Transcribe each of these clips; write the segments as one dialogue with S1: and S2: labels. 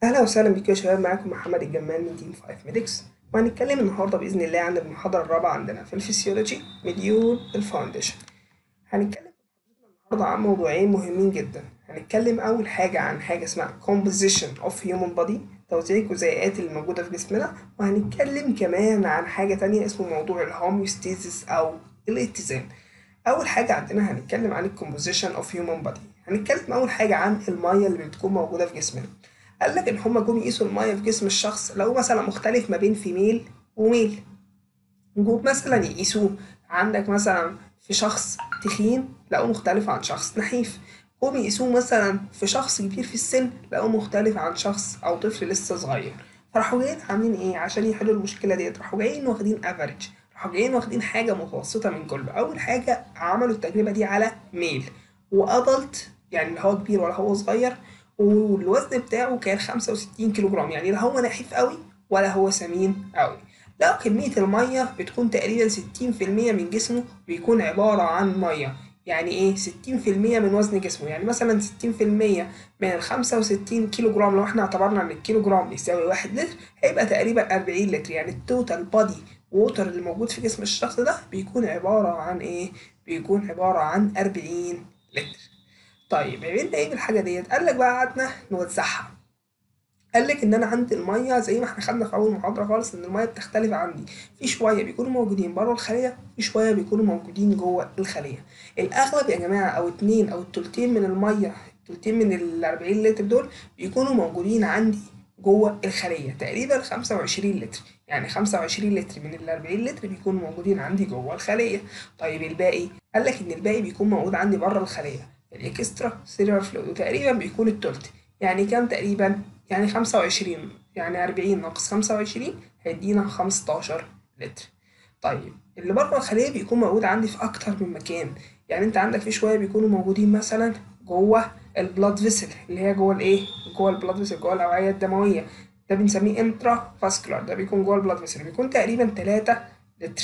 S1: أهلا وسهلا بكم يا شباب معاكم محمد الجمال من تيم 5 ميديكس وهنتكلم النهاردة بإذن الله عن المحاضرة الرابعة عندنا في الفسيولوجي مديول الفاونديشن هنتكلم النهاردة عن موضوعين مهمين جدا هنتكلم أول حاجة عن حاجة اسمها composition of human body توزيع الجزيئات اللي موجودة في جسمنا وهنتكلم كمان عن حاجة تانية اسمه موضوع الهوميوستيزيس أو الاتزان أول حاجة عندنا هنتكلم عن الكومبوزيشن اوف هيومن بودي هنتكلم أول حاجة عن المية اللي بتكون موجودة في جسمنا قال لك إن هما جم يقيسوا المية في جسم الشخص لو مثلا مختلف ما بين فيميل وميل جم مثلا يقيسوه عندك مثلا في شخص تخين لقوه مختلف عن شخص نحيف جم يقيسوه مثلا في شخص كبير في السن لقوه مختلف عن شخص أو طفل لسه صغير فراحوا جايين عاملين إيه عشان يحلوا المشكلة ديت راحوا جايين واخدين افريج راحوا جايين واخدين حاجة متوسطة من كله أول حاجة عملوا التجربة دي على ميل وأدلت يعني لا هو كبير ولا هو صغير والوزن بتاعه كان 65 كيلو جرام يعني لا هو نحيف قوي ولا هو سمين قوي لو كمية المية بتكون تقريبا 60% من جسمه بيكون عبارة عن مية يعني ايه 60% من وزن جسمه يعني مثلا 60% من ال 65 كيلو جرام لو احنا اعتبرنا ان الكيلو جرام بيساوي 1 لتر هيبقى تقريبا 40 لتر يعني التوتال بادي ووتر اللي موجود في جسم الشخص ده بيكون عبارة عن ايه بيكون عبارة عن 40 لتر طيب عملنا ايه بالحاجة ديت قال لك بقى قعدنا نوزعها قال لك ان انا عندي الميه زي ما احنا خدنا في اول محاضره خالص ان الميه بتختلف عندي في شويه بيكونوا موجودين بره الخليه في شويه بيكونوا موجودين جوه الخليه الاغلب يا جماعه او اتنين او التلتين من الميه التلتين من ال 40 لتر دول بيكونوا موجودين عندي جوه الخليه تقريبا 25 لتر يعني 25 لتر من ال 40 لتر بيكونوا موجودين عندي جوه الخليه طيب الباقي قال لك ان الباقي بيكون موجود عندي بره الخليه الاكسترا سيلولار فلويد وتقريبا بيكون التلت يعني كام تقريبا يعني خمسة وعشرين يعني أربعين ناقص خمسة وعشرين هيدينا خمستاشر لتر طيب اللي بره الخلية بيكون موجود عندي في أكتر من مكان يعني أنت عندك في شوية بيكونوا موجودين مثلا جوه البلاد فيسل اللي هي جوه الإيه؟ جوه البلاد فيسل جوه الأوعية الدموية ده بنسميه انترا فاسكولار ده بيكون جوه البلاد فيسل بيكون تقريبا تلاتة لتر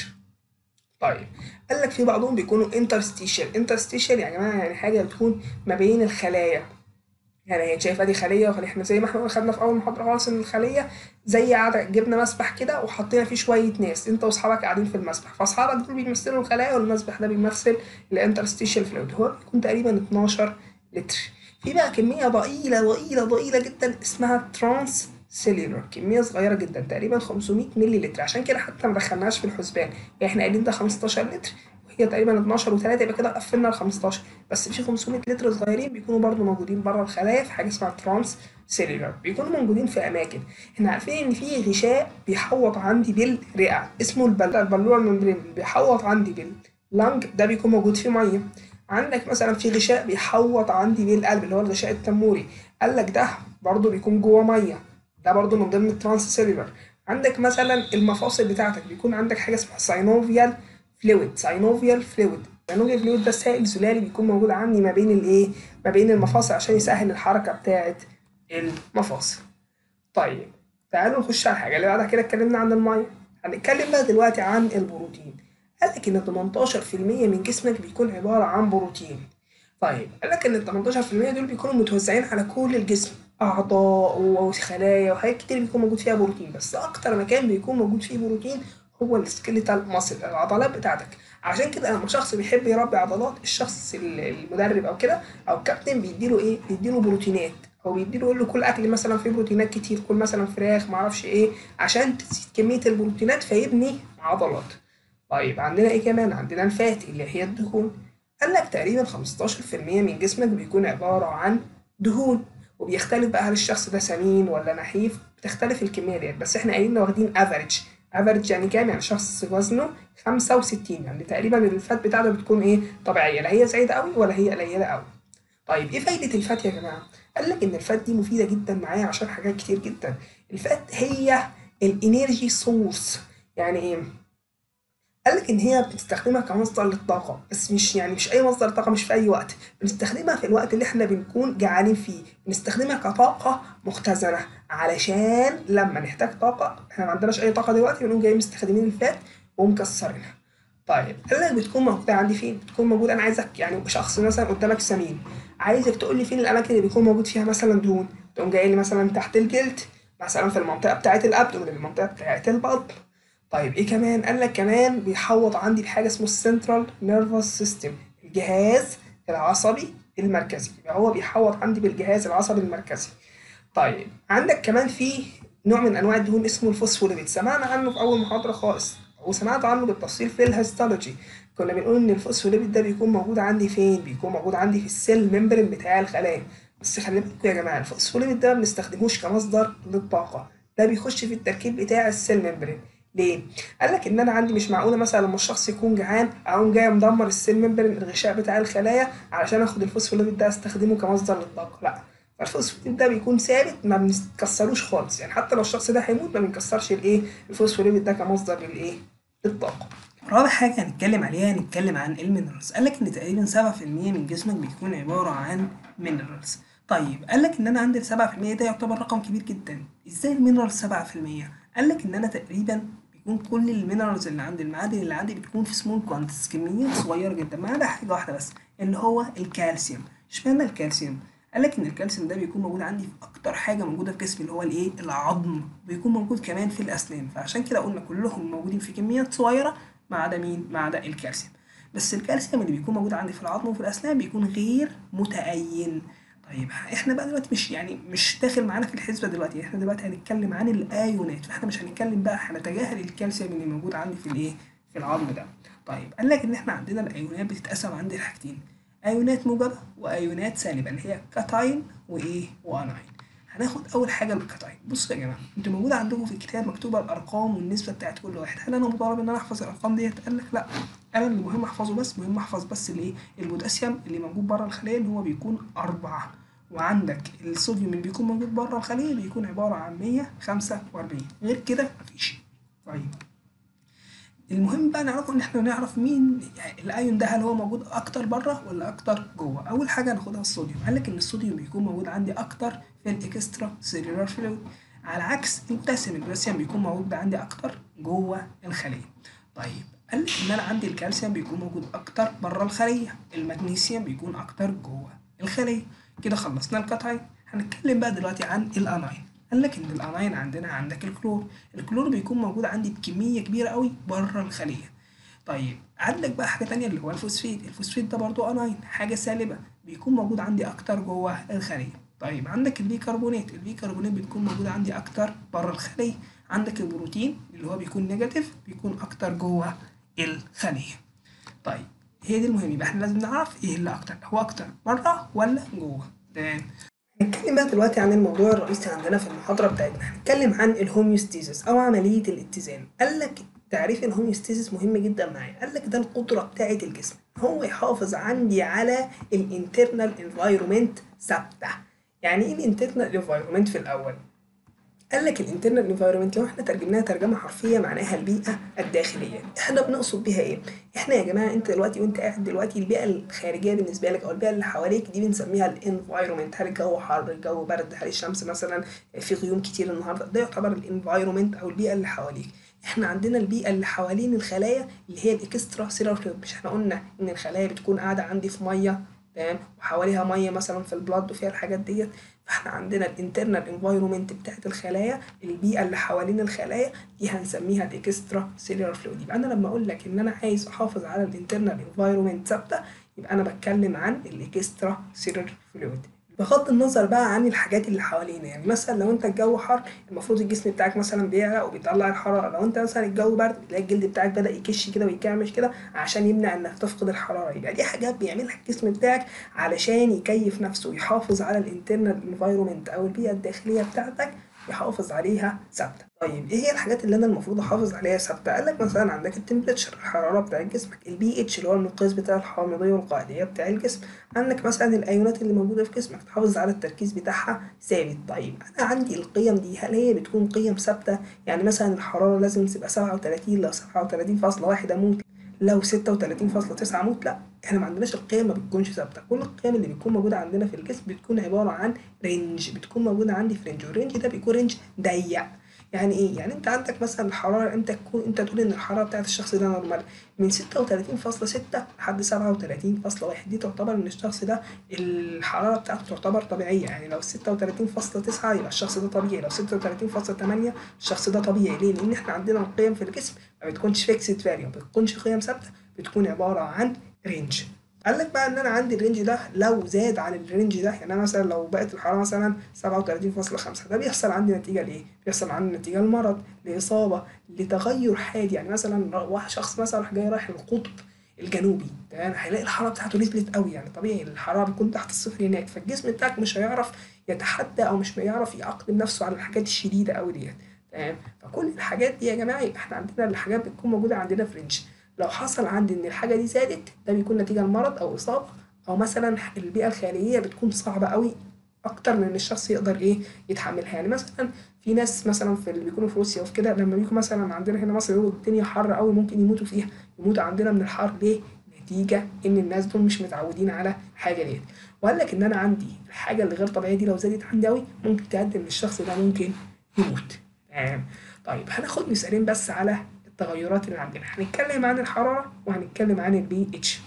S1: طيب قال لك في بعضهم بيكونوا انترستيشال انترستيشال يا جماعه يعني حاجه بتكون ما بين الخلايا يعني هي شايفه دي خليه وخليه احنا زي ما احنا خدنا في اول محاضره خالص ان الخليه زي قاعده جبنا مسبح كده وحطينا فيه شويه ناس انت واصحابك قاعدين في المسبح فاصحابك دول بيمثلوا الخلايا والمسبح ده بيمثل الانترستيشال فلويد هو بيكون تقريبا 12 لتر في بقى كميه ضئيله ضئيله ضئيله جدا اسمها ترانس سيلولر كميه صغيره جدا تقريبا 500 مللي لتر عشان كده حتى ما دخلناش في الحسبان يعني احنا قايلين ده 15 لتر وهي تقريبا 12 و3 يبقى كده قفلنا ال 15 بس في 500 لتر صغيرين بيكونوا برضو موجودين بره الخلايا في حاجه اسمها ترانس سيلولر بيكونوا موجودين في اماكن احنا عارفين ان في غشاء بيحوط عندي بالرئه اسمه البل... البلوره الممبرين بيحوط عندي باللنج ده بيكون موجود فيه ميه عندك مثلا في غشاء بيحوط عندي بالقلب اللي هو الغشاء التموري قال لك ده برضو بيكون جوه ميه ده برضو من ضمن الترانس سيلولر عندك مثلا المفاصل بتاعتك بيكون عندك حاجه اسمها ساينوفيال فلويد ساينوفيال فلويد الساينوفيال فلويد ده سائل زلالي بيكون موجود عندي ما بين الايه ما بين المفاصل عشان يسهل الحركه بتاعه المفاصل طيب تعالوا نخش على الحاجه اللي بعد كده اتكلمنا عن الميه هنتكلم بقى دلوقتي عن البروتين قال لك ان 18% من جسمك بيكون عباره عن بروتين طيب قال لك ان ال 18% دول بيكونوا متوزعين على كل الجسم اعضاء وخلايا وحاجات كتير بيكون موجود فيها بروتين بس اكتر مكان بيكون موجود فيه بروتين هو السكيليتال ماسل العضلات بتاعتك عشان كده لما شخص بيحب يربي عضلات الشخص المدرب او كده او الكابتن بيديله ايه بيديله بروتينات او بيديله يقول له كل اكل مثلا فيه بروتينات كتير كل مثلا فراخ معرفش ايه عشان تزيد كميه البروتينات فيبني عضلات طيب عندنا ايه كمان عندنا الفات اللي هي الدهون قال لك تقريبا 15% من جسمك بيكون عباره عن دهون وبيختلف بقى هل الشخص ده سمين ولا نحيف بتختلف الكميه ديت بس احنا قايلين واخدين افريج افريج يعني كام يعني شخص وزنه 65 يعني تقريبا الفات بتاعته بتكون ايه طبيعيه لا هي زايده قوي ولا هي قليله قوي طيب ايه فايده الفات يا جماعه قال لك ان الفات دي مفيده جدا معايا عشان حاجات كتير جدا الفات هي الانرجي سورس يعني ايه قال لك ان هي بنستخدمها كمصدر للطاقه بس مش يعني مش اي مصدر طاقه مش في اي وقت بنستخدمها في الوقت اللي احنا بنكون جعانين فيه بنستخدمها كطاقه مختزنه علشان لما نحتاج طاقه احنا ما عندناش اي طاقه دلوقتي بنقوم جايين مستخدمين الفات ومكسرينها طيب قال لك بتكون موجوده عندي فين بتكون موجوده انا عايزك يعني شخص مثلا قدامك سمين عايزك تقول لي فين الاماكن اللي بيكون موجود فيها مثلا دهون تقوم جاي لي مثلا تحت الجلد مثلا في المنطقه بتاعه الابدومين المنطقه بتاعه البطن طيب ايه كمان قال لك كمان بيحوط عندي بحاجه اسمه السنترال نيرفس سيستم الجهاز العصبي المركزي يبقى هو بيحوط عندي بالجهاز العصبي المركزي طيب عندك كمان في نوع من انواع الدهون اسمه الفوسفوليبيد سمعنا عنه في اول محاضره خالص وسمعت عنه بالتفصيل في الهيستولوجي كنا بنقول ان الفوسفوليبيد ده بيكون موجود عندي فين بيكون موجود عندي في السيل ممبرين بتاع الخلايا بس خلي بالكم يا جماعه الفوسفوليبيد ده ما بنستخدموش كمصدر للطاقه ده بيخش في التركيب بتاع السيل ممبرين ليه؟ قال لك ان انا عندي مش معقوله مثلا لما الشخص يكون جعان اقوم جاي مدمر السيل ممبرين الغشاء بتاع الخلايا علشان اخد الفوسفوليبيد ده استخدمه كمصدر للطاقه لا فالفوسفوليبيد ده بيكون ثابت ما بنكسروش خالص يعني حتى لو الشخص ده هيموت ما بنكسرش الايه الفوسفوليبيد ده كمصدر للايه للطاقه رابع حاجة هنتكلم عليها هنتكلم عن المينرالز قال لك إن تقريبا 7% من جسمك بيكون عبارة عن مينرالز طيب قال لك إن أنا عندي 7% ده يعتبر رقم كبير جدا إزاي المينرالز 7% قال لك إن أنا تقريبا بيكون كل المينرالز اللي عندي المعادن اللي عندي بتكون في سمول كوانتس كميات صغيرة جدا ما عدا حاجة واحدة بس اللي هو الكالسيوم اشمعنى الكالسيوم قال لك ان الكالسيوم ده بيكون موجود عندي في اكتر حاجه موجوده في جسمي اللي هو الايه العظم بيكون موجود كمان في الاسنان فعشان كده قلنا كلهم موجودين في كميات صغيره ما عدا مين ما عدا الكالسيوم بس الكالسيوم اللي بيكون موجود عندي في العظم وفي الاسنان بيكون غير متأين طيب احنا بقى دلوقتي مش يعني مش داخل معانا في الحسبه دلوقتي احنا دلوقتي هنتكلم عن الايونات فاحنا مش هنتكلم بقى هنتجاهل الكالسيوم اللي موجود عندي في الايه في العظم ده طيب قال لك ان احنا عندنا الايونات بتتقسم عندي لحاجتين ايونات موجبه وايونات سالبه اللي هي كاتاين وايه واناين هناخد اول حاجه الكاتاين بصوا يا جماعه انتوا موجود عندكم في الكتاب مكتوبه الارقام والنسبه بتاعت كل واحد هل انا مطالب ان انا احفظ الارقام ديت قال لك لا انا اللي مهم احفظه بس مهم احفظ بس الايه البوتاسيوم اللي موجود بره الخليه اللي هو بيكون أربعة وعندك الصوديوم اللي بيكون موجود بره الخليه بيكون عباره عن 145 غير كده مفيش طيب المهم بقى نعرفه ان احنا نعرف مين يعني الايون ده هل هو موجود اكتر بره ولا اكتر جوه اول حاجه هناخدها الصوديوم قال لك ان الصوديوم بيكون موجود عندي اكتر في الاكسترا سيلولار فلويد على عكس البوتاسيوم البوتاسيوم بيكون موجود عندي اكتر جوه الخليه طيب قال لك ان انا عندي الكالسيوم بيكون موجود اكتر بره الخليه المغنيسيوم بيكون اكتر جوه الخليه كده خلصنا الكاتاين هنتكلم بقى دلوقتي عن الاناين قال لك ان الاناين عندنا عندك الكلور الكلور بيكون موجود عندي بكميه كبيره قوي بره الخليه طيب عندك بقى حاجه تانية اللي هو الفوسفيد الفوسفيد ده برضو اناين حاجه سالبه بيكون موجود عندي اكتر جوه الخليه طيب عندك البيكربونات البيكربونات بتكون موجوده عندي اكتر بره الخليه عندك البروتين اللي هو بيكون نيجاتيف بيكون اكتر جوه الخليه طيب هي دي المهم يبقى احنا لازم نعرف ايه اللي اكتر هو اكتر بره ولا جوه تمام هنتكلم بقى دلوقتي عن الموضوع الرئيسي عندنا في المحاضرة بتاعتنا هنتكلم عن الهوميوستيزيس أو عملية الاتزان قال لك تعريف الهوميوستيزيس مهم جدا معايا قال لك ده القدرة بتاعة الجسم هو يحافظ عندي على الانترنال انفايرومنت ثابتة يعني ايه الانترنال انفايرومنت في الأول قال لك الانترنال انفايرمنت لو احنا ترجمناها ترجمه حرفيه معناها البيئه الداخليه احنا بنقصد بيها ايه احنا يا جماعه انت دلوقتي وانت قاعد دلوقتي البيئه الخارجيه بالنسبه لك او البيئه اللي حواليك دي بنسميها الانفايرمنت هل الجو حر الجو برد هل الشمس مثلا في غيوم كتير النهارده ده يعتبر الانفايرمنت او البيئه اللي حواليك احنا عندنا البيئه اللي حوالين الخلايا اللي هي الاكسترا سيلولار مش احنا قلنا ان الخلايا بتكون قاعده عندي في ميه تمام وحواليها ميه مثلا في البلاد وفيها الحاجات ديت فاحنا عندنا الانترنال انفايرومنت بتاعت الخلايا البيئه اللي حوالين الخلايا دي هنسميها الاكسترا سيلولار فلويد يبقى انا لما اقول لك ان انا عايز احافظ على الانترنال انفايرومنت ثابته يبقى انا بتكلم عن الاكسترا سيلولار فلويد بغض النظر بقى عن الحاجات اللي حوالينا يعني مثلا لو انت الجو حر المفروض الجسم بتاعك مثلا بيعرق وبيطلع الحراره لو انت مثلا الجو برد بتلاقي الجلد بتاعك بدا يكش كده ويكعمش كده عشان يمنع انك تفقد الحراره يبقى دي حاجات بيعملها الجسم بتاعك علشان يكيف نفسه ويحافظ على الانترنال انفايرومنت او البيئه الداخليه بتاعتك يحافظ عليها ثابته طيب ايه هي الحاجات اللي انا المفروض احافظ عليها ثابته قال لك مثلا عندك التمبريتشر الحراره بتاع جسمك البي اتش اللي هو المقياس بتاع الحامضيه والقاعديه بتاع الجسم عندك مثلا الايونات اللي موجوده في جسمك تحافظ على التركيز بتاعها ثابت طيب انا عندي القيم دي هل هي بتكون قيم ثابته يعني مثلا الحراره لازم تبقى 37 لو 37.1 اموت لو 36.9 اموت لا احنا ما عندناش القيم ما بتكونش ثابته كل القيم اللي بتكون موجوده عندنا في الجسم بتكون عباره عن رينج بتكون موجوده عندي في رينج والرينج ده بيكون رينج ضيق يعني ايه يعني انت عندك مثلا الحراره انت تكون انت تقول ان الحراره بتاعت الشخص ده نورمال من 36.6 لحد 37.1 دي تعتبر ان الشخص ده الحراره بتاعته تعتبر طبيعيه يعني لو 36.9 يبقى الشخص ده طبيعي لو 36.8 الشخص ده طبيعي ليه لان احنا عندنا القيم في الجسم ما بتكونش فيكسد فاليو ما بتكونش قيم ثابته بتكون عباره عن رينج قال لك بقى ان انا عندي الرينج ده لو زاد عن الرينج ده يعني انا مثلا لو بقت الحراره مثلا 37.5 ده بيحصل عندي نتيجه لايه؟ بيحصل عندي نتيجه لمرض لاصابه لتغير حادي يعني مثلا واحد شخص مثلا راح جاي رايح القطب الجنوبي تمام هيلاقي الحراره بتاعته نزلت قوي يعني طبيعي الحراره بيكون تحت الصفر هناك فالجسم بتاعك مش هيعرف يتحدى او مش هيعرف يأقلم نفسه على الحاجات الشديده قوي ديت تمام فكل الحاجات دي يا جماعه احنا عندنا الحاجات بتكون موجوده عندنا في رينج لو حصل عندي ان الحاجه دي زادت ده بيكون نتيجه لمرض او اصابه او مثلا البيئه الخارجيه بتكون صعبه قوي اكتر من ان الشخص يقدر ايه يتحملها يعني مثلا في ناس مثلا في اللي بيكونوا في روسيا وفي كده لما بيجوا مثلا عندنا هنا مصر يقولوا الدنيا حر قوي ممكن يموتوا فيها يموتوا عندنا من الحر ليه نتيجه ان الناس دول مش متعودين على حاجه ديت وقال لك ان انا عندي الحاجه اللي غير طبيعيه دي لو زادت عندي قوي ممكن تؤدي ان الشخص ده ممكن يموت تمام طيب هناخد مثالين بس على التغيرات اللي عندنا هنتكلم عن الحراره وهنتكلم عن البي اتش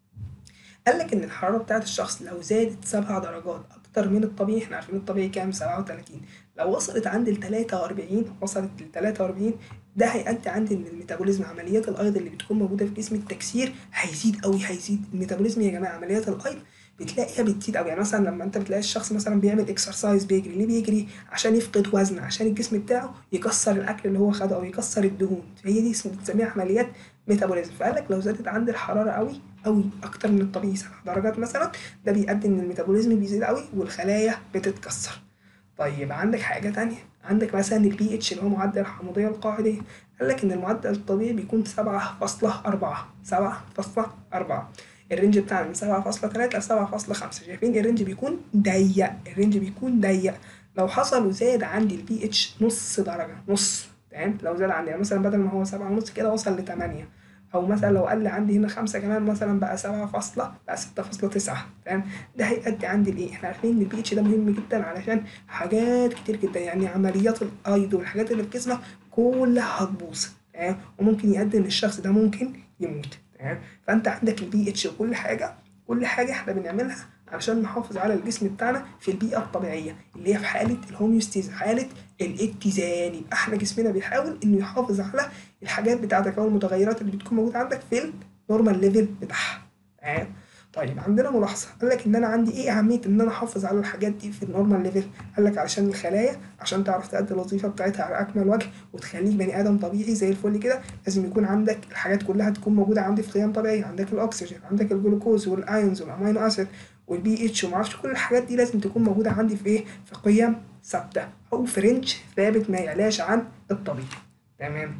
S1: قال لك ان الحراره بتاعت الشخص لو زادت سبع درجات اكتر من الطبيعي احنا عارفين الطبيعي كام 37 لو وصلت عند ال 43 وصلت لل 43 ده هيؤدي عندي ان الميتابوليزم عمليات الايض اللي بتكون موجوده في جسم التكسير هيزيد قوي هيزيد الميتابوليزم يا جماعه عمليات الايض بتلاقيها بتزيد قوي يعني مثلا لما انت بتلاقي الشخص مثلا بيعمل اكسرسايز بيجري ليه بيجري عشان يفقد وزن عشان الجسم بتاعه يكسر الاكل اللي هو خده او يكسر الدهون فهي دي بنسميها عمليات ميتابوليزم فقال لك لو زادت عند الحراره قوي قوي اكتر من الطبيعي سبع درجات مثلا ده بيؤدي ان الميتابوليزم بيزيد قوي والخلايا بتتكسر طيب عندك حاجه تانية عندك مثلا البي اتش اللي هو معدل الحموضيه القاعديه قال لك ان المعدل الطبيعي بيكون 7.4 7.4 الرينج بتاعنا من 7.3 ل 7.5 شايفين الرينج بيكون ضيق الرينج بيكون ضيق لو حصل وزاد عندي البي اتش نص درجه نص تمام لو زاد عندي يعني مثلا بدل ما هو 7 ونص كده وصل ل 8 او مثلا لو قل عندي هنا 5 كمان مثلا بقى 7 فاصلة بقى 6.9 تمام ده هيؤدي عندي لايه احنا عارفين ان البي اتش ده مهم جدا علشان حاجات كتير جدا يعني عمليات الايض والحاجات اللي في جسمك كلها هتبوظ تمام وممكن يؤدي ان الشخص ده ممكن يموت تمام فانت عندك البي اتش وكل حاجه كل حاجه احنا بنعملها علشان نحافظ على الجسم بتاعنا في البيئه الطبيعيه اللي هي في حاله الهوميوستيز حاله الاتزان يبقى احنا جسمنا بيحاول انه يحافظ على الحاجات بتاعتك او المتغيرات اللي بتكون موجوده عندك في النورمال ليفل بتاعها تمام طيب عندنا ملاحظه قال لك ان انا عندي ايه اهميه ان انا احافظ على الحاجات دي في النورمال ليفل قال لك علشان الخلايا عشان تعرف تأدي الوظيفه بتاعتها على اكمل وجه وتخليك بني ادم طبيعي زي الفل كده لازم يكون عندك الحاجات كلها تكون موجوده عندي في قيم طبيعيه عندك الاكسجين عندك الجلوكوز والايونز والامينو اسيد والبي اتش وما اعرفش كل الحاجات دي لازم تكون موجوده عندي في ايه في قيم ثابته او في رينج ثابت ما يعلاش عن الطبيعي تمام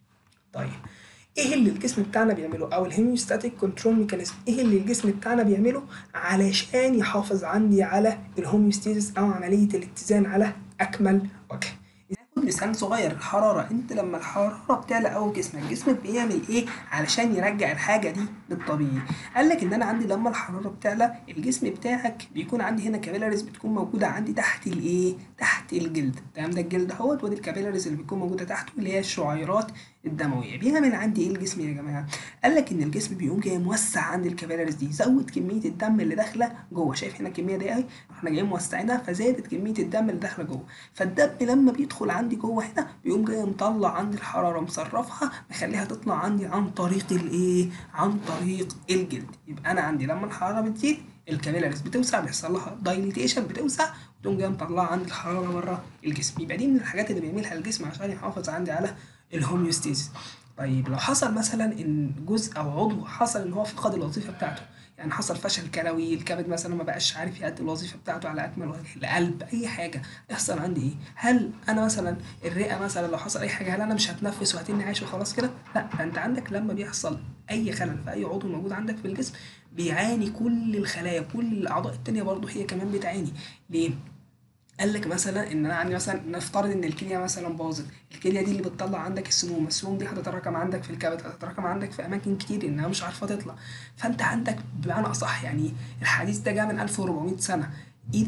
S1: طيب ايه اللي الجسم بتاعنا بيعمله او الهيميوستاتيك كنترول ميكانيزم ايه اللي الجسم بتاعنا بيعمله علشان يحافظ عندي على الهوميوستيزيس او عمليه الاتزان على اكمل وجه ناخد مثال صغير الحرارة انت لما الحرارة بتعلى قوي جسمك جسمك بيعمل ايه علشان يرجع الحاجة دي للطبيعي قال لك ان انا عندي لما الحرارة بتعلى الجسم بتاعك بيكون عندي هنا كابيلاريز بتكون موجودة عندي تحت الايه تحت الجلد تمام ده الجلد اهوت ودي الكابيلاريز اللي بتكون موجودة تحته اللي هي الشعيرات الدمويه بيعمل عندي ايه الجسم يا جماعه قال لك ان الجسم بيقوم جاي موسع عند الكابيلاريز دي زود كميه الدم اللي داخله جوه شايف هنا الكميه دي اهي احنا جايين موسعينها فزادت كميه الدم اللي داخله جوه فالدم لما بيدخل عندي جوه هنا بيقوم جاي مطلع عندي الحراره مصرفها مخليها تطلع عندي عن طريق الايه عن طريق الجلد يبقى انا عندي لما الحراره بتزيد الكابيلاريز بتوسع بيحصل لها دايليتيشن بتوسع وتقوم جايه مطلعه عندي الحراره بره الجسم يبقى دي من الحاجات اللي بيعملها الجسم عشان يحافظ عندي على الهوميوستيزيس طيب لو حصل مثلا ان جزء او عضو حصل ان هو فقد الوظيفه بتاعته يعني حصل فشل كلوي الكبد مثلا ما بقاش عارف يأدي الوظيفه بتاعته على اكمل وجه القلب اي حاجه يحصل عندي ايه هل انا مثلا الرئه مثلا لو حصل اي حاجه هل انا مش هتنفس وهتني عايش وخلاص كده لا ده انت عندك لما بيحصل اي خلل في اي عضو موجود عندك في الجسم بيعاني كل الخلايا كل الاعضاء التانية برضه هي كمان بتعاني ليه قال لك مثلا ان انا عندي مثلا نفترض ان الكليه مثلا باظت الكليه دي اللي بتطلع عندك السموم السموم دي هتتراكم عندك في الكبد هتتراكم عندك في اماكن كتير انها مش عارفه تطلع فانت عندك بمعنى اصح يعني الحديث ده جاء من 1400 سنه اذا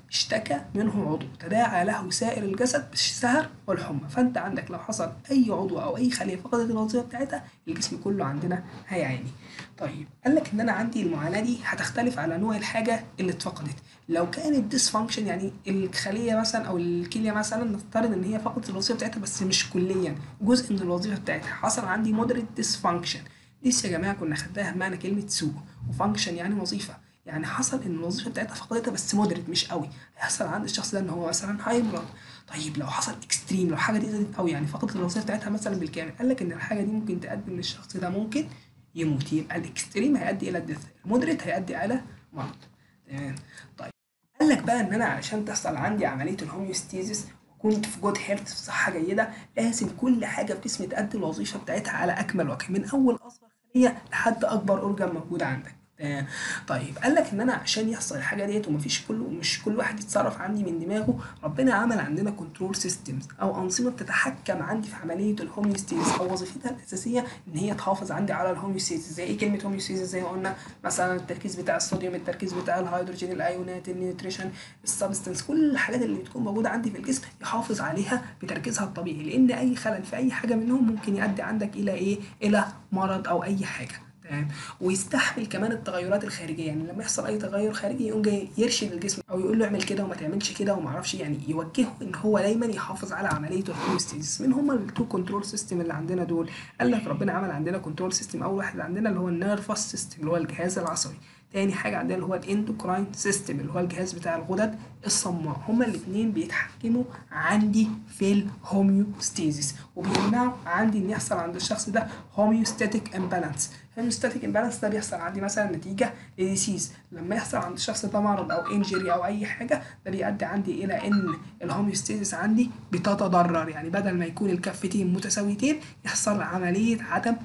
S1: اشتكى منه عضو تداعى له سائر الجسد بالسهر والحمى فانت عندك لو حصل اي عضو او اي خليه فقدت الوظيفه بتاعتها الجسم كله عندنا هيعاني طيب قال لك ان انا عندي المعاناه دي هتختلف على نوع الحاجه اللي اتفقدت لو كانت ديسفانكشن يعني الخليه مثلا او الكليه مثلا نفترض ان هي فقدت الوظيفه بتاعتها بس مش كليا جزء من الوظيفه بتاعتها حصل عندي مودريت ديسفانكشن ديس يا جماعه كنا خدناها بمعنى كلمه سوء وفانكشن يعني وظيفه يعني حصل ان الوظيفه بتاعتها فقدتها بس مودريت مش قوي هيحصل عند الشخص ده ان هو مثلا هيمرض طيب لو حصل اكستريم لو حاجه دي زادت قوي يعني فقدت الوظيفه بتاعتها مثلا بالكامل قال لك ان الحاجه دي ممكن تؤدي ان الشخص ده ممكن يموت يبقى الاكستريم هيؤدي الى الديث المودريت هيؤدي الى مرض تمام طيب قال لك بقى ان انا علشان تحصل عندي عمليه الهوميوستيزيس وكنت في جود هيلث في صحه جيده لازم كل حاجه في جسمي تأدي الوظيفه بتاعتها على اكمل وجه من اول اصغر خليه لحد اكبر اورجان موجود عندك تمام. طيب قال لك ان انا عشان يحصل الحاجه ديت ومفيش كل مش كل واحد يتصرف عندي من دماغه ربنا عمل عندنا كنترول سيستمز او انظمه بتتحكم عندي في عمليه الهوميوستيزيس او وظيفتها الاساسيه ان هي تحافظ عندي على الهوميوستيزيس زي ايه كلمه هوميوستيزيس زي ما قلنا مثلا التركيز بتاع الصوديوم التركيز بتاع الهيدروجين الايونات النيوتريشن السبستنس كل الحاجات اللي بتكون موجوده عندي في الجسم يحافظ عليها بتركيزها الطبيعي لان اي خلل في اي حاجه منهم ممكن يؤدي عندك الى ايه الى مرض او اي حاجه تمام ويستحمل كمان التغيرات الخارجيه يعني لما يحصل اي تغير خارجي يقوم جاي يرشد الجسم او يقول له اعمل كده وما تعملش كده وما اعرفش يعني يوجهه ان هو دايما يحافظ على عمليه الهوموستيزيس من هم التو كنترول سيستم اللي عندنا دول قال لك ربنا عمل عندنا كنترول سيستم اول واحد عندنا اللي هو النيرفس سيستم اللي هو الجهاز العصبي تاني حاجة عندنا اللي هو الاندوكراين سيستم اللي هو الجهاز بتاع الغدد الصماء هما الاثنين بيتحكموا عندي في الهوميوستيزيس وبيمنعوا عندي ان يحصل عند الشخص ده هوميوستاتيك امبالانس الهوميوستاتيك امبالانس ده بيحصل عندي مثلا نتيجة لديسيز لما يحصل عند الشخص ده مرض او انجري او اي حاجة ده بيؤدي عندي الى ان الهوميوستيزيس عندي بتتضرر يعني بدل ما يكون الكفتين متساويتين يحصل عملية عدم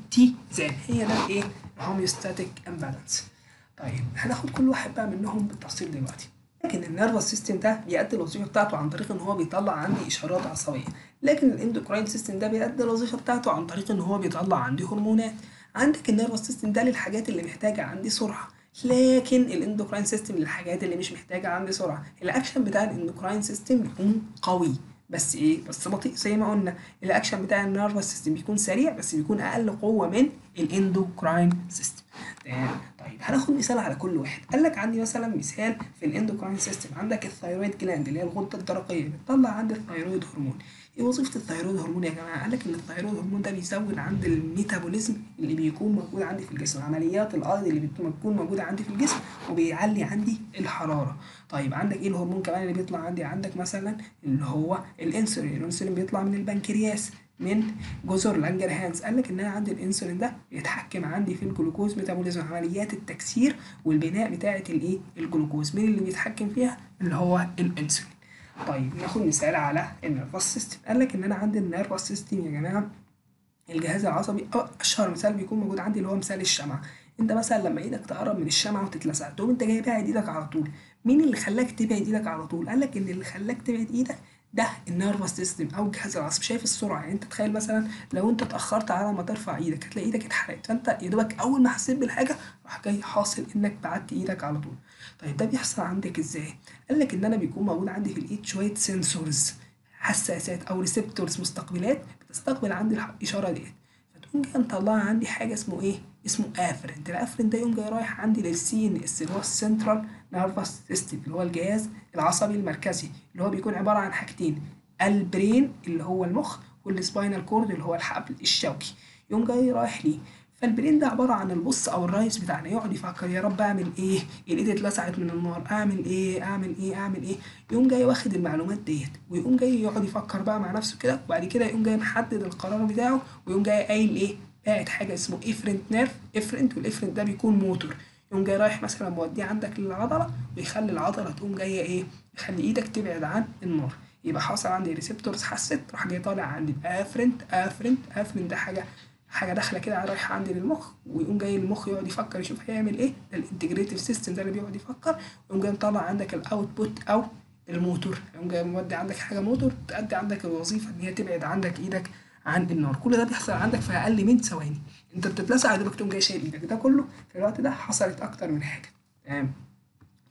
S1: اتزان هي ده الايه الهوميوستاتيك امبالانس طيب هناخد كل واحد بقى منهم بالتفصيل دلوقتي لكن النيرفس سيستم ده بيأدي الوظيفه بتاعته عن طريق ان هو بيطلع عندي اشارات عصبيه لكن الاندوكراين سيستم ده بيأدي الوظيفه بتاعته عن طريق ان هو بيطلع عندي هرمونات عندك النيرفس سيستم ده للحاجات اللي محتاجه عندي سرعه لكن الاندوكراين سيستم للحاجات اللي مش محتاجه عندي سرعه الاكشن بتاع الاندوكراين سيستم بيكون قوي بس ايه بس بطيء زي ما قلنا الاكشن بتاع النيرفس سيستم بيكون سريع بس بيكون اقل قوه من الاندوكراين سيستم تمام طيب هناخد مثال على كل واحد قال لك عندي مثلا مثال في الاندوكراين سيستم عندك الثايرويد جلاند اللي هي الغده الدرقيه بتطلع عندي الثايرويد هرمون ايه وظيفه الثايرويد هرمون يا جماعه قال لك ان الثايرويد هرمون ده بيزود عند الميتابوليزم اللي بيكون موجود عندي في الجسم عمليات الايض اللي بتكون موجوده عندي في الجسم وبيعلي عندي الحراره طيب عندك ايه الهرمون كمان اللي بيطلع عندي عندك مثلا اللي هو الانسولين الانسولين بيطلع من البنكرياس من جزر لانجرهانز قال لك ان انا عندي الانسولين ده بيتحكم عندي في الجلوكوز ميتابوليزم عمليات التكسير والبناء بتاعه الايه الجلوكوز مين اللي بيتحكم فيها اللي هو الانسولين طيب ناخد مثال على النيرفس سيستم قال لك ان انا عندي النيرفس سيستم يا جماعه الجهاز العصبي اشهر مثال بيكون موجود عندي اللي هو مثال الشمعه انت مثلا لما ايدك تقرب من الشمعه وتتلسع تقوم انت جاي باعد ايدك على طول مين اللي خلاك تبعد ايدك على طول قال لك ان اللي خلاك تبعد ايدك ده النيرفس سيستم او الجهاز العصبي شايف السرعه يعني انت تخيل مثلا لو انت اتاخرت على ما ترفع ايدك هتلاقي ايدك اتحرقت فانت يا دوبك اول ما حسيت بالحاجه راح جاي حاصل انك بعدت ايدك على طول طيب ده بيحصل عندك ازاي قال لك ان انا بيكون موجود عندي في الايد شويه سنسورز حساسات او ريسبتورز مستقبلات بتستقبل عندي الاشاره ديت فتقوم جايه مطلعه عندي حاجه اسمه ايه اسمه افرنت الافرنت ده يقوم جاي رايح عندي للسي ان اس اللي هو السنترال نيرفس سيستم اللي هو الجهاز العصبي المركزي اللي هو بيكون عباره عن حاجتين البرين اللي هو المخ والسباينال كورد اللي هو الحبل الشوكي يقوم جاي رايح ليه فالبرين ده عباره عن البص او الرئيس بتاعنا يقعد يفكر يا رب اعمل ايه الايد اتلسعت من النار اعمل ايه اعمل ايه اعمل ايه يقوم جاي واخد المعلومات ديت ويقوم جاي يقعد يفكر بقى مع نفسه كده وبعد كده يقوم جاي محدد القرار بتاعه ويقوم جاي قايل ايه قاعد حاجه اسمه افرنت نيرف افرنت والافرنت ده بيكون موتور يقوم جاي رايح مثلا موديه عندك للعضله ويخلي العضله تقوم جايه ايه يخلي ايدك تبعد عن النار يبقى حصل عندي ريسبتورز حست راح جاي طالع عندي افرنت افرنت افرنت ده حاجه حاجه داخله كده رايحه عندي للمخ ويقوم جاي المخ يقعد يفكر يشوف هيعمل ايه ده الانتجريتيف سيستم ده اللي بيقعد يفكر ويقوم جاي مطلع عندك الاوتبوت او الموتور يقوم جاي مودي عندك حاجه موتور تأدي عندك الوظيفه ان هي تبعد عندك ايدك عن النار كل ده بيحصل عندك في اقل من ثواني انت بتتلسع يا دوبك تقوم جاي شايل ايدك ده كله في الوقت ده حصلت اكتر من حاجه تمام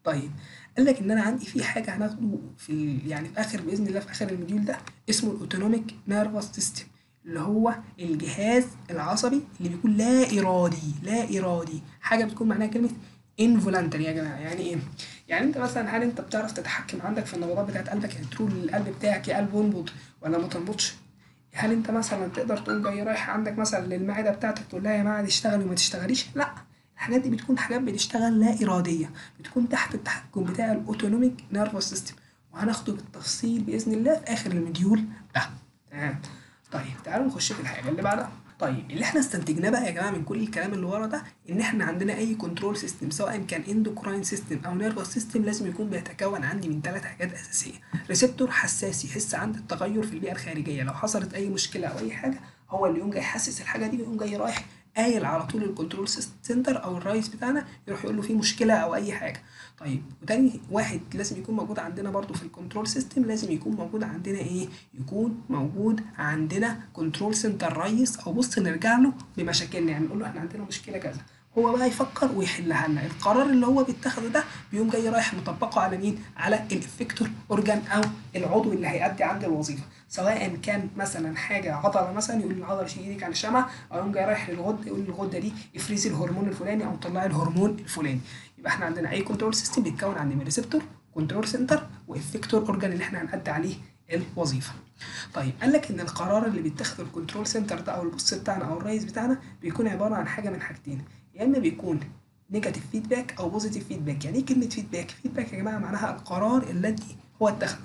S1: طيب قال لك ان انا عندي في حاجه هناخده في ال- يعني في اخر باذن الله في اخر الموديول ده اسمه الاوتونوميك نيرفس سيستم اللي هو الجهاز العصبي اللي بيكون لا ارادي لا ارادي حاجه بتكون معناها كلمه involuntary يا جماعه يعني ايه يعني انت مثلا هل انت بتعرف تتحكم عندك في النبضات بتاعت قلبك يعني تقول للقلب بتاعك يا قلب انبض ولا ما تنبضش هل انت مثلا تقدر تقوم جاي رايح عندك مثلا للمعده بتاعتك تقول لها يا معده اشتغلي وما تشتغليش لا الحاجات دي بتكون حاجات بتشتغل لا اراديه بتكون تحت التحكم بتاع الاوتونوميك نيرفس سيستم وهناخده بالتفصيل باذن الله في اخر المديول ده تمام طيب تعالوا نخش في الحاجه اللي بعدها طيب اللي احنا استنتجناه بقى يا جماعه من كل الكلام اللي ورا ده ان احنا عندنا اي كنترول سيستم سواء كان اندوكراين سيستم او نيرفس سيستم لازم يكون بيتكون عندي من ثلاث حاجات اساسيه ريسبتور حساس يحس عند التغير في البيئه الخارجيه لو حصلت اي مشكله او اي حاجه هو اللي يقوم جاي يحسس الحاجه دي ويقوم جاي رايح قايل على طول الكنترول سنتر او الرئيس بتاعنا يروح يقول له في مشكله او اي حاجه طيب وتاني واحد لازم يكون موجود عندنا برضو في الكنترول سيستم لازم يكون موجود عندنا ايه يكون موجود عندنا كنترول سنتر رئيس او بص نرجع له بمشاكلنا يعني نقول له احنا عندنا مشكله كذا هو بقى يفكر ويحلها لنا القرار اللي هو بيتخذه ده بيقوم جاي رايح مطبقه على مين على الافكتور اورجان او العضو اللي هيأدي عندي الوظيفه سواء كان مثلا حاجه عضله مثلا يقول للعضله شيل ايدك عن الشمعه او يقوم جاي رايح للغده يقول للغده دي افرزي الهرمون الفلاني او طلعي الهرمون الفلاني يبقى احنا عندنا اي كنترول سيستم بيتكون عندنا من ريسبتور كنترول سنتر وافكتور اورجان اللي احنا هنأدي عليه الوظيفه طيب قال لك ان القرار اللي بيتخذ الكنترول سنتر ده او البوس بتاعنا او الرئيس بتاعنا بيكون عباره عن حاجه من حاجتين يا اما بيكون نيجاتيف فيدباك او بوزيتيف فيدباك يعني ايه كلمه فيدباك فيدباك يا جماعه معناها القرار الذي هو اتخذه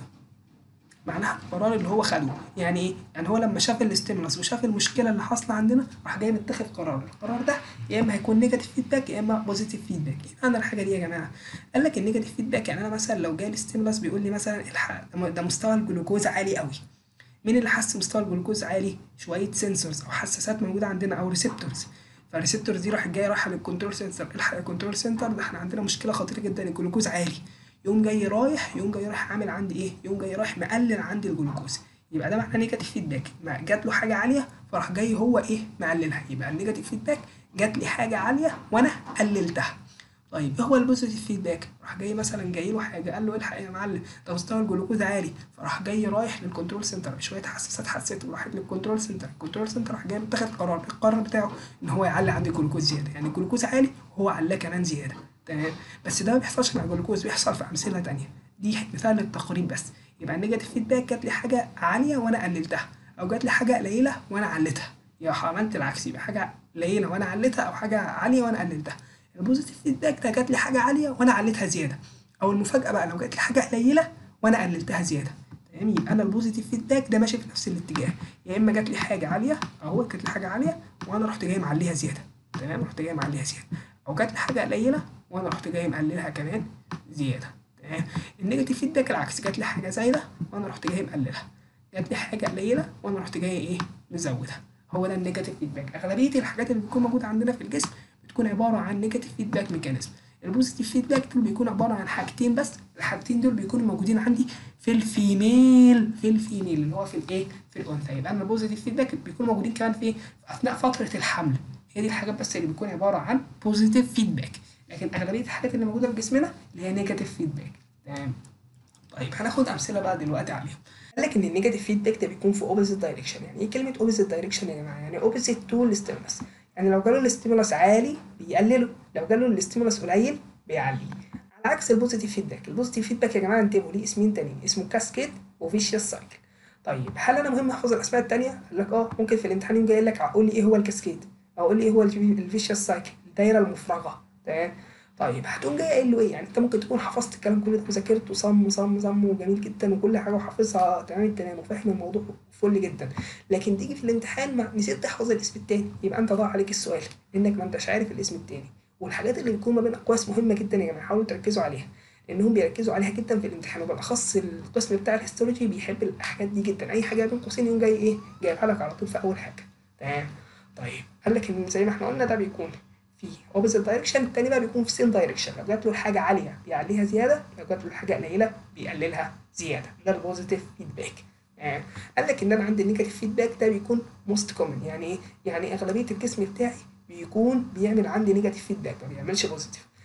S1: معناها القرار اللي هو خده يعني ايه يعني هو لما شاف الاستيمولس وشاف المشكله اللي حاصله عندنا راح جاي متخذ قرار القرار ده يا اما هيكون نيجاتيف فيدباك يا اما بوزيتيف فيدباك ايه معنى الحاجه دي يا جماعه قال لك النيجاتيف فيدباك يعني انا مثلا لو جاي الاستيمولس بيقول لي مثلا الحق ده مستوى الجلوكوز عالي قوي مين اللي حس مستوى الجلوكوز عالي شويه سنسورز او حساسات موجوده عندنا او ريسبتورز فالريسبتورز دي راح جاي رايحه للكنترول سنتر الحق الكنترول سنتر ده احنا عندنا مشكله خطيره جدا الجلوكوز عالي يقوم جاي رايح يقوم جاي رايح عامل عندي ايه يقوم جاي رايح مقلل عندي الجلوكوز يبقى ده معناه نيجاتيف فيدباك ما جات له حاجه عاليه فراح جاي هو ايه مقللها يبقى النيجاتيف فيدباك جات لي حاجه عاليه وانا قللتها طيب ايه هو البوزيتيف فيدباك راح جاي مثلا جاي له حاجه قال له الحق يا معلم ده مستوى الجلوكوز عالي فراح جاي رايح للكنترول سنتر بشويه حساسات حسيته وراحت للكنترول سنتر الكنترول سنتر راح جاي متخذ قرار القرار بتاعه ان هو يعلي عندي الجلوكوز زياده يعني الجلوكوز عالي وهو علاه كمان زياده تمام بس ده ما بيحصلش مع الجلوكوز بيحصل في امثله تانية دي مثال للتقريب بس يبقى النيجاتيف فيدباك جات لي حاجه عاليه وانا قللتها او جات لي حاجه قليله وانا علتها يبقى عملت العكس يبقى حاجه قليله وانا علتها او حاجه عاليه وانا قللتها البوزيتيف فيدباك ده جات لي حاجه عاليه وانا عليتها زياده او المفاجاه بقى لو جات لي حاجه قليله وانا قللتها زياده تمام يبقى انا البوزيتيف فيدباك ده ماشي في نفس الاتجاه يا اما جات لي حاجه عاليه اهو جات لي حاجه عاليه وانا رحت جاي معليها زياده تمام رحت جاي معليها زياده او جات لي حاجه قليله وانا رحت جاي مقللها كمان زياده تمام النيجاتيف فيدباك العكس جات لي حاجه زايده وانا رحت جاي مقللها جات لي حاجه قليله وانا رحت جاي ايه مزودها هو ده النيجاتيف فيدباك اغلبيه الحاجات اللي بتكون موجوده عندنا في الجسم بتكون عباره عن نيجاتيف فيدباك ميكانيزم البوزيتيف فيدباك دول بيكون عباره عن حاجتين بس الحاجتين دول بيكونوا موجودين عندي في الفيميل في الفيميل اللي هو في الايه في الانثى يبقى انا البوزيتيف فيدباك بيكونوا موجودين كمان في اثناء فتره الحمل هي دي الحاجات بس اللي بتكون عباره عن بوزيتيف فيدباك لكن اغلبيه الحاجات اللي موجوده في جسمنا اللي هي نيجاتيف فيدباك تمام طيب هناخد امثله بقى دلوقتي عليهم قال لك ان النيجاتيف فيدباك ده بيكون في اوبوزيت دايركشن يعني ايه كلمه اوبوزيت دايركشن يا جماعه يعني اوبوزيت تو الستيمولس يعني لو جاله الاستيمولس عالي بيقلله لو جاله الاستيمولس قليل بيعليه على عكس البوزيتيف فيدباك البوزيتيف فيدباك يا جماعه انتبهوا ليه اسمين تانيين اسمه كاسكيد وفيشيوس سايكل طيب هل انا مهم احفظ الاسماء التانية؟ قال لك اه ممكن في الامتحان يجي قايل لك قول لي ايه هو الكاسكيد او قول لي ايه هو الفيشيوس سايكل الدايره المفرغه تمام طيب هتقوم جاي قايل له ايه يعني انت ممكن تكون حفظت الكلام كله ده وذاكرته صم صم صم وجميل جدا وكل حاجه وحافظها تمام التمام وفاهم الموضوع فل جدا لكن تيجي في الامتحان ما نسيت تحفظ الاسم التاني يبقى انت ضاع عليك السؤال لانك ما انتش عارف الاسم التاني والحاجات اللي بتكون ما بين اقواس مهمه جدا يا جماعه حاولوا تركزوا عليها لانهم بيركزوا عليها جدا في الامتحان وبالاخص القسم بتاع الهيستولوجي بيحب الحاجات دي جدا اي حاجه بين قوسين يقوم جاي ايه جايبها لك على طول في اول حاجه تمام طيب قال لك ان زي ما احنا قلنا ده بيكون في اوبوزيت دايركشن التاني بقى بيكون في سيم دايركشن لو جات له الحاجه عاليه بيعليها زياده لو جات له الحاجه قليله بيقللها زياده ده البوزيتيف فيدباك آه. قال لك ان انا عندي النيجاتيف فيدباك ده بيكون موست كومن يعني ايه يعني اغلبيه الجسم بتاعي بيكون بيعمل عندي نيجاتيف فيدباك ما بيعملش بوزيتيف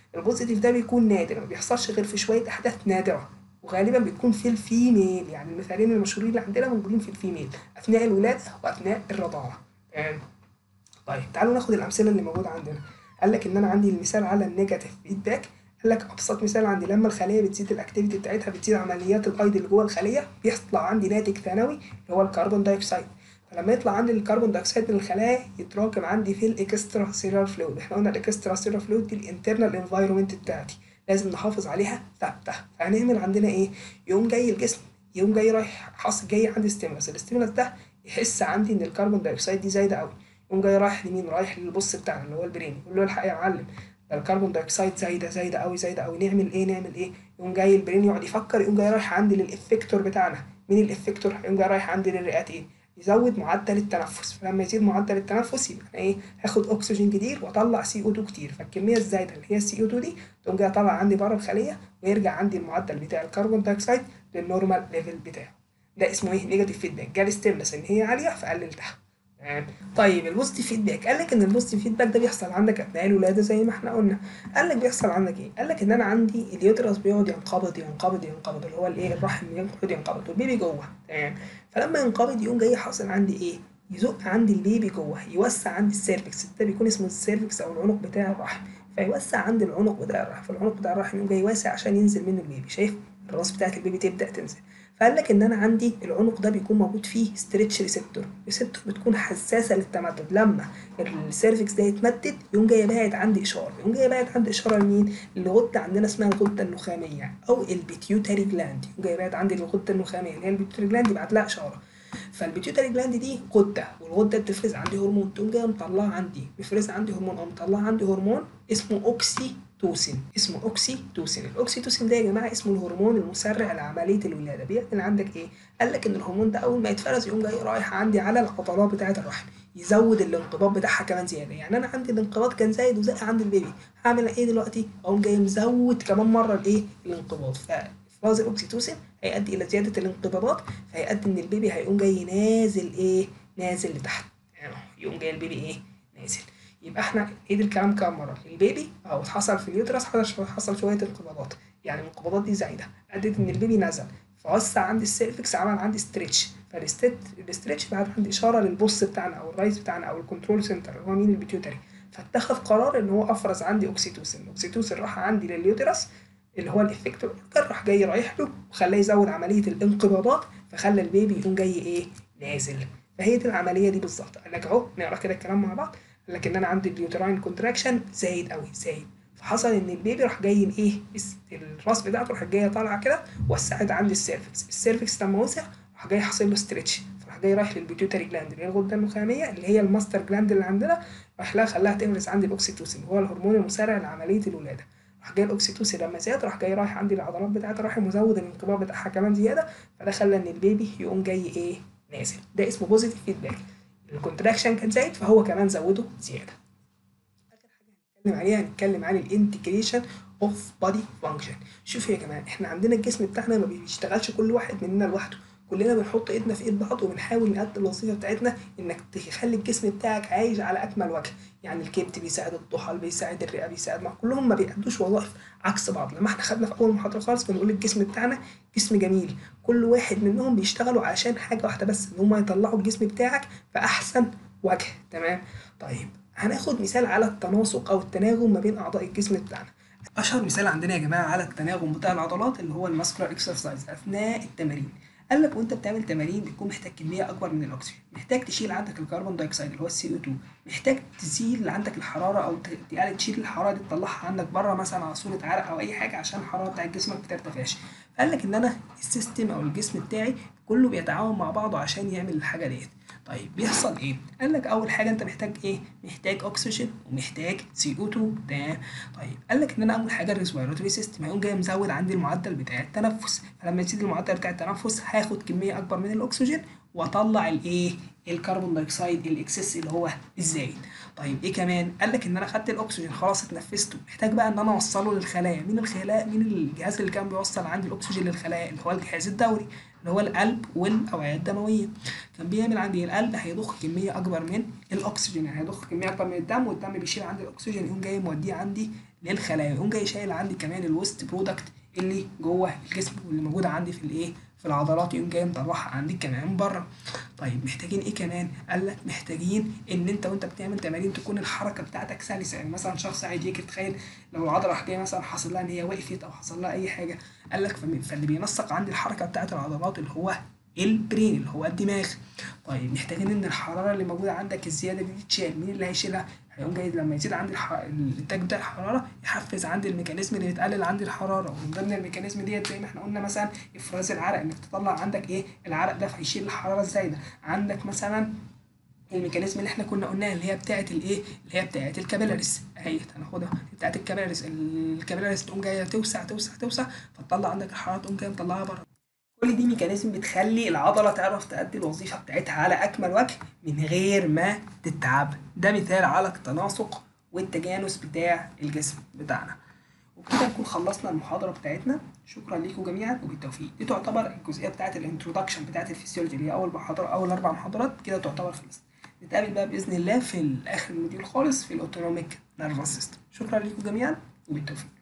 S1: البوزيتيف ده بيكون نادر ما بيحصلش غير في شويه احداث نادره وغالبا بيكون في الفيميل يعني المثالين المشهورين اللي عندنا موجودين في الفيميل اثناء الولاده واثناء الرضاعه تمام طيب تعالوا ناخد الامثله اللي موجوده عندنا قال لك ان انا عندي المثال على النيجاتيف فيدباك قال لك ابسط مثال عندي لما الخليه بتزيد الاكتيفيتي بتاعتها بتزيد عمليات الايض اللي جوه الخليه بيطلع عندي ناتج ثانوي اللي هو الكربون دايوكسيد فلما يطلع عندي الكربون دايوكسيد من الخلايا يتراكم عندي في الاكسترا سيلولار فلويد احنا قلنا الاكسترا سيلولار فلويد دي الانترنال انفايرمنت بتاعتي لازم نحافظ عليها ثابته فهنعمل عندنا ايه يقوم جاي الجسم يقوم جاي رايح حاصل جاي عندي ستيمولس الستيمولس ده يحس عندي ان الكربون دايوكسيد دي زايده قوي يقوم جاي رايح لمين رايح للبص بتاعنا اللي هو البرين يقول له الحق يا معلم ده الكربون دايوكسيد زايده زايده قوي زايده قوي نعمل ايه نعمل ايه يقوم جاي البرين يقعد يفكر يقوم جاي رايح عندي للافكتور بتاعنا مين الافكتور يقوم جاي رايح عندي للرئتين يزود معدل التنفس فلما يزيد معدل التنفس يبقى ايه هاخد اكسجين كتير واطلع سي او 2 كتير فالكميه الزايده اللي هي السي او 2 دي تقوم جايه طالعه عندي بره الخليه ويرجع عندي المعدل بتاع الكربون دايوكسيد للنورمال ليفل بتاعه ده اسمه ايه نيجاتيف فيدباك جالي ستيملس ان هي عاليه فقللتها تمام طيب البوزيتيف فيدباك قال لك ان البوزيتيف فيدباك ده بيحصل عندك اثناء الولاده زي ما احنا قلنا قال لك بيحصل عندك ايه قال لك ان انا عندي اليوترس بيقعد ينقبض ينقبض ينقبض اللي هو الايه الرحم ينقبض ينقبض والبيبي جوه تمام فلما ينقبض يقوم جاي حاصل عندي ايه يزق عندي البيبي جوه يوسع عندي السيرفكس ده بيكون اسمه السيرفكس او العنق بتاع الرحم فيوسع عندي العنق بتاع الرحم فالعنق بتاع الرحم يقوم جاي واسع عشان ينزل منه البيبي شايف الراس بتاعت البيبي تبدا تنزل فقال لك ان انا عندي العنق ده بيكون موجود فيه ستريتش ريسبتور ريسبتور بتكون حساسه للتمدد لما السيرفكس ده يتمدد يقوم جاي باعت عندي اشاره يقوم جاي باعت عندي اشاره لمين الغده عندنا اسمها الغده النخاميه او البيتيوتري جلاند يقوم جاي باعت عندي الغده النخاميه اللي هي البيتيوتري جلاند يبعت لها اشاره فالبيتيوتري جلاند دي غده والغده بتفرز عندي هرمون تقوم جايه مطلعه عندي بيفرز عندي هرمون او مطلعه عندي هرمون اسمه اوكسي توسين اسمه اوكسيتوسين الاوكسيتوسين ده يا جماعه اسمه الهرمون المسرع لعمليه الولاده بيعمل عندك ايه قال لك ان الهرمون ده اول ما يتفرز يقوم جاي رايح عندي على العضلات بتاعه الرحم يزود الانقباض بتاعها كمان زياده يعني انا عندي الانقباض كان زايد وزق عند البيبي هعمل ايه دلوقتي اقوم جاي مزود كمان مره الايه الانقباض فافراز الاوكسيتوسين هيؤدي الى زياده الانقباضات فهيؤدي ان البيبي هيقوم جاي نازل ايه نازل لتحت يعني يقوم جاي البيبي ايه نازل يبقى احنا ايه الكلام كام مره البيبي او حصل في اليوترس حصل حصل شويه انقباضات يعني الانقباضات دي زايده ادت ان البيبي نزل فوسع عندي السيرفكس عمل عندي ستريتش فالاستريتش بعد عندي اشاره للبوس بتاعنا او الرايز بتاعنا او الكنترول سنتر اللي هو مين البيتيوتري فاتخذ قرار ان هو افرز عندي اوكسيتوسين الاوكسيتوسين راح عندي لليوترس اللي هو الافكتور راح جاي رايح له وخلاه يزود عمليه الانقباضات فخلى البيبي يقوم جاي ايه نازل فهي دي العمليه دي بالظبط قال لك اهو نقرا كده الكلام مع بعض لكن انا عندي اليوتراين كونتراكشن زايد قوي زايد فحصل ان البيبي راح جاي ايه الراس بتاعته راح جايه طالعه كده وسعت عندي السيرفكس السيرفكس لما وسع راح جاي حاصل له ستريتش فراح جاي رايح للبيتيوتري جلاند اللي هي الغده النخاميه اللي هي الماستر جلاند اللي عندنا راح لها خلاها تفرز عندي الاوكسيتوسين هو الهرمون المسرع لعمليه الولاده راح جاي الاوكسيتوسين لما زاد راح جاي رايح عندي العضلات بتاعه الرحم مزود الانقباض بتاعها كمان زياده فده خلى ان البيبي يقوم جاي ايه نازل ده اسمه بوزيتيف فيدباك الكونتراكشن كان زايد فهو كمان زوده زياده اخر حاجه هنتكلم عليها هنتكلم عن الانتجريشن اوف بادي فانكشن شوف يا جماعه احنا عندنا الجسم بتاعنا ما بيشتغلش كل واحد مننا لوحده كلنا بنحط ايدنا في ايد بعض وبنحاول نأدي الوظيفه بتاعتنا انك تخلي الجسم بتاعك عايش على اكمل وجه يعني الكبد بيساعد الطحال بيساعد الرئه بيساعد مع كلهم ما بيأدوش وظائف عكس بعض لما احنا خدنا في اول محاضره خالص بنقول الجسم بتاعنا جسم جميل كل واحد منهم بيشتغلوا عشان حاجه واحده بس ان هم يطلعوا الجسم بتاعك في احسن وجه تمام طيب هناخد مثال على التناسق او التناغم ما بين اعضاء الجسم بتاعنا اشهر مثال عندنا يا جماعه على التناغم بتاع العضلات اللي هو الماسكولار اكسرسايز اثناء التمارين قال لك وانت بتعمل تمارين بتكون محتاج كميه اكبر من الاكسجين محتاج تشيل عندك الكربون دايوكسيد اللي هو السي او 2 محتاج تزيل عندك الحراره او يعني تشيل الحراره دي تطلعها عندك بره مثلا على صوره عرق او اي حاجه عشان الحراره بتاعت جسمك ما ترتفعش قال لك ان انا السيستم او الجسم بتاعي كله بيتعاون مع بعضه عشان يعمل الحاجه ديت طيب بيحصل ايه؟ قال لك اول حاجه انت محتاج ايه؟ محتاج اكسجين ومحتاج سي او 2 تمام طيب قال لك ان انا اول حاجه الريسبيراتوري سيستم هيقوم جاي مزود عندي المعدل بتاع التنفس فلما يزيد المعدل بتاع التنفس هاخد كميه اكبر من الاكسجين واطلع الايه؟ الكربون دايوكسيد الاكسس اللي هو الزايد طيب ايه كمان قال لك ان انا خدت الاكسجين خلاص اتنفسته محتاج بقى ان انا اوصله للخلايا مين الخلايا مين الجهاز اللي كان بيوصل عندي الاكسجين للخلايا اللي هو الجهاز الدوري اللي هو القلب والاوعيه الدمويه كان بيعمل عندي القلب هيضخ كميه اكبر من الاكسجين يعني هيضخ كميه اكبر من الدم والدم بيشيل عندي الاكسجين يقوم جاي موديه عندي للخلايا يقوم جاي شايل عندي كمان الويست برودكت اللي جوه الجسم واللي موجوده عندي في الايه في العضلات يقوم جاي مطلعها عندي كمان بره طيب محتاجين ايه كمان قال لك محتاجين ان انت وانت بتعمل تمارين تكون الحركه بتاعتك سلسه يعني مثلا شخص عادي يجي تخيل لو العضله راح جايه مثلا حصل لها ان هي وقفت او حصل لها اي حاجه قال لك فم- فاللي بينسق عندي الحركه بتاعت العضلات اللي هو البرين اللي هو الدماغ طيب محتاجين ان الحراره اللي موجوده عندك الزياده دي تتشال مين اللي هيشيلها هيقوم جاي لما يزيد عندي الح... الانتاج بتاع الحراره يحفز عندي الميكانيزم اللي بتقلل عندي الحراره ومن ضمن الميكانيزم ديت زي ما احنا قلنا مثلا افراز العرق انك تطلع عندك ايه العرق ده فيشيل الحراره الزايده عندك مثلا الميكانيزم اللي احنا كنا قلناها اللي هي بتاعه الايه اللي هي بتاعه الكابيلاريز اهي هناخدها بتاعه الكابيلاريز الكابيلاريز تقوم جايه توسع توسع توسع فتطلع عندك الحراره تقوم جايه مطلعها بره كل دي ميكانيزم بتخلي العضله تعرف تأدي الوظيفه بتاعتها على اكمل وجه من غير ما تتعب ده مثال على التناسق والتجانس بتاع الجسم بتاعنا وبكده نكون خلصنا المحاضره بتاعتنا شكرا ليكم جميعا وبالتوفيق دي تعتبر الجزئيه بتاعه الانترودكشن بتاعه الفسيولوجي اللي هي اول محاضره اول اربع محاضرات كده تعتبر خلصت نتقابل بقى باذن الله في اخر الموديول خالص في الاوتونوميك نيرفس سيستم شكرا ليكم جميعا وبالتوفيق